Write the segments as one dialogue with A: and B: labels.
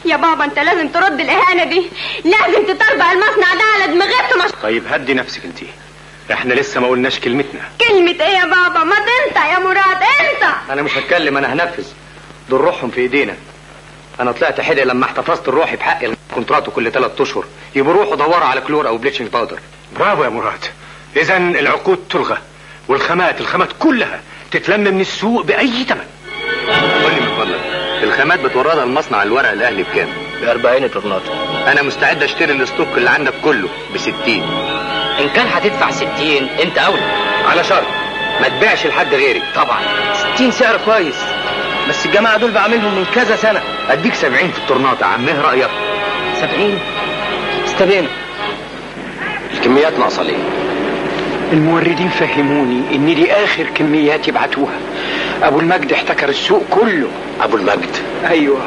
A: يا بابا انت لازم ترد الاهانه دي لازم تطربق المصنع ده على دماغته مش
B: طيب هدي نفسك انت احنا لسه ما قلناش كلمتنا
A: كلمه ايه يا بابا ما انت يا مراد انت
C: انا مش هتكلم انا هنفذ دول روحهم في ايدينا انا طلعت حدق لما احتفظت الروحي بحق الكونتراتو كل ثلاث اشهر يبقوا روحوا دوروا على كلور او بليتشنج باودر
B: برافو يا مراد اذا العقود تلغى والخامات الخامات كلها تتلم من السوق باي ثمن
C: قول لي من فضلك الخامات بتوردها المصنع الورق الاهلي بكام؟
D: ب 40 طرناطه
C: انا مستعد اشتري الستوك اللي عندك كله ب 60
D: ان كان هتدفع 60 انت اولى
C: على شرط ما تبيعش لحد غيري
D: طبعا 60 سعر كويس بس الجماعه دول بعملهم من كذا سنه
C: اديك 70 في الطرناطه عم ايه رايك
D: 70 استبينا
C: الكميات ناقصه ليه
E: الموردين فهموني ان دي اخر كميات يبعتوها ابو المجد احتكر السوق كله
C: ابو المجد
E: ايوه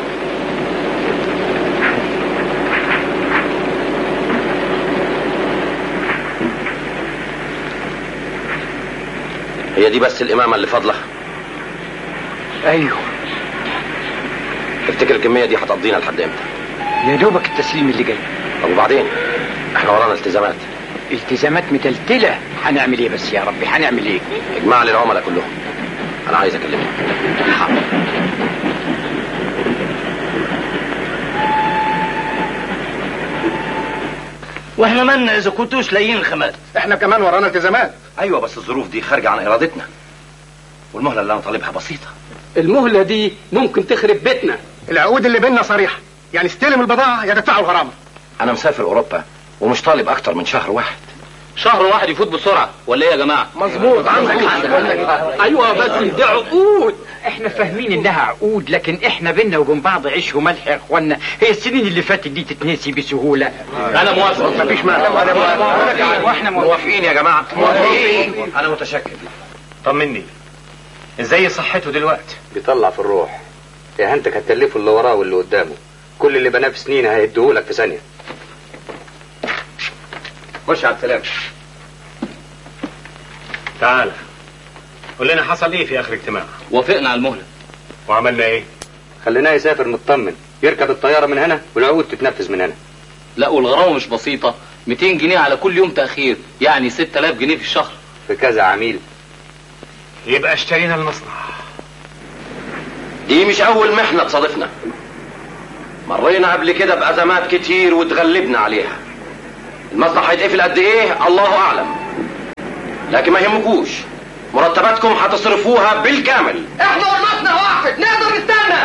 C: هي دي بس الامامه اللي فاضله
E: ايوه
C: تفتكر الكميه دي هتقضينا لحد امتى
E: يا دوبك التسليم اللي جاي
C: طب وبعدين احنا ورانا التزامات
E: التزامات متلتله هنعمل ايه بس يا ربي هنعمل ايه
C: اجمع لي العملاء كلهم انا عايز اكلمهم
D: واحنا مالنا اذا كنتوش لاقيين الخامات
F: احنا كمان ورانا التزامات
C: ايوه بس الظروف دي خارجه عن ارادتنا والمهله اللي انا طالبها بسيطه
G: المهلة دي ممكن تخرب بيتنا
F: العقود اللي بيننا صريحه يعني استلم البضاعه يا تدفعوا الغرامه
C: انا مسافر اوروبا ومش طالب اكتر من شهر واحد
D: شهر واحد يفوت بسرعه ولا ايه يا جماعه
F: مظبوط عندك حق
G: ايوه بس دي عقود
E: احنا فاهمين انها عقود لكن احنا بينا وبين بعض عيش وملح يا اخوانا هي السنين اللي فاتت دي تتنسي بسهوله
D: انا موافق
F: مفيش مانع
E: واحنا
C: موافقين يا جماعه موافقين انا متشكر
B: طمني ازاي صحته دلوقتي
C: بيطلع في الروح اهانتك هتكلفه اللي وراه واللي قدامه كل اللي بناه في سنين هيديهولك في ثانيه خش على السلام
B: تعال قول لنا حصل ايه في اخر اجتماع
D: وافقنا على المهله
B: وعملنا ايه
C: خليناه يسافر مطمن يركب الطياره من هنا والعقود تتنفذ من هنا
D: لا والغرامه مش بسيطه 200 جنيه على كل يوم تاخير يعني 6000 جنيه في الشهر
C: في كذا عميل
B: يبقى اشترينا المصنع
C: دي مش اول محنه تصادفنا مرينا قبل كده بازمات كتير وتغلبنا عليها المصنع هيتقفل قد ايه الله اعلم لكن ما يهمكوش مرتباتكم هتصرفوها بالكامل
F: احنا والمصنع واحد نقدر نستنى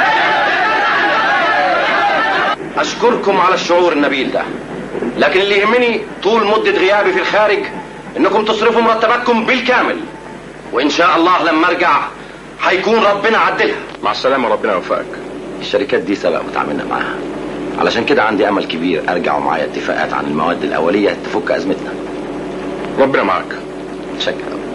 C: اشكركم على الشعور النبيل ده لكن اللي يهمني طول مدة غيابي في الخارج انكم تصرفوا مرتباتكم بالكامل وان شاء الله لما ارجع هيكون ربنا عدلها
B: مع السلامه ربنا يوفقك
C: الشركات دي سبق وتعاملنا معاها علشان كده عندي امل كبير ارجع ومعايا اتفاقات عن المواد الاوليه تفك ازمتنا
B: ربنا معاك
C: شكرا